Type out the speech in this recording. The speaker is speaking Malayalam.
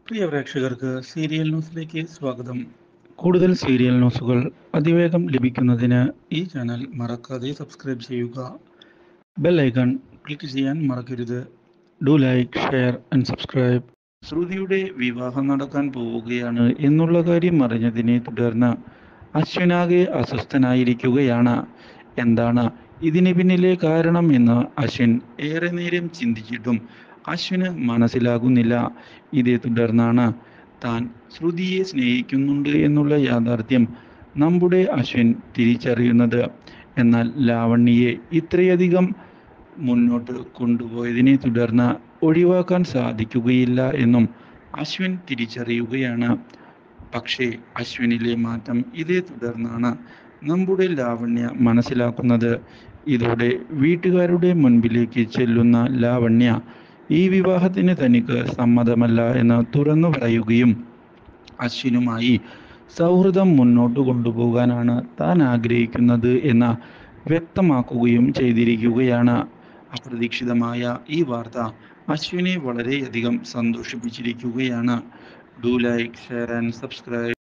പ്രിയ പ്രേക്ഷകർക്ക് സീരിയൽ ന്യൂസിലേക്ക് സ്വാഗതം കൂടുതൽ സീരിയൽ ന്യൂസുകൾ അതിവേഗം ലഭിക്കുന്നതിന് ഈ ചാനൽ മറക്കാതെ സബ്സ്ക്രൈബ് ചെയ്യുക ബെൽ ഐക്കൺ ക്ലിക്ക് ചെയ്യാൻ മറക്കരുത് do like share and subscribe ശ്രുതിയുടെ വിവാഹം നടക്കാൻ പോവുകയാണ് എന്നുള്ള കാര്യം അറിഞ്ഞതിനെ തുടർന്ന് അശ്വിനാകെ അസ്വസ്ഥനായിരിക്കുകയാണ് എന്താണ് ഇതിന് പിന്നിലെ കാരണം എന്ന് അശ്വിൻ ഏറെ നേരം ചിന്തിച്ചിട്ടും അശ്വിന് മനസ്സിലാകുന്നില്ല ഇതേ തുടർന്നാണ് താൻ ശ്രുതിയെ സ്നേഹിക്കുന്നുണ്ട് എന്നുള്ള യാഥാർത്ഥ്യം നമ്മുടെ അശ്വിൻ തിരിച്ചറിയുന്നത് എന്നാൽ ലാവണ്യയെ ഇത്രയധികം മുന്നോട്ട് കൊണ്ടുപോയതിനെ തുടർന്ന് ഒഴിവാക്കാൻ സാധിക്കുകയില്ല എന്നും അശ്വിൻ തിരിച്ചറിയുകയാണ് പക്ഷേ അശ്വിനിലെ മാറ്റം ഇതേ തുടർന്നാണ് നമ്മുടെ ലാവണ്യ മനസ്സിലാക്കുന്നത് ഇതോടെ വീട്ടുകാരുടെ മുൻപിലേക്ക് ചെല്ലുന്ന ലാവണ്യ ഈ വിവാഹത്തിന് തനിക്ക് സമ്മതമല്ല എന്ന് തുറന്നു പറയുകയും അശ്വിനുമായി സൗഹൃദം മുന്നോട്ട് കൊണ്ടുപോകാനാണ് താൻ ആഗ്രഹിക്കുന്നത് എന്ന് വ്യക്തമാക്കുകയും ചെയ്തിരിക്കുകയാണ് അപ്രതീക്ഷിതമായ ഈ വാർത്ത അശ്വിനെ വളരെയധികം സന്തോഷിപ്പിച്ചിരിക്കുകയാണ് do like share and subscribe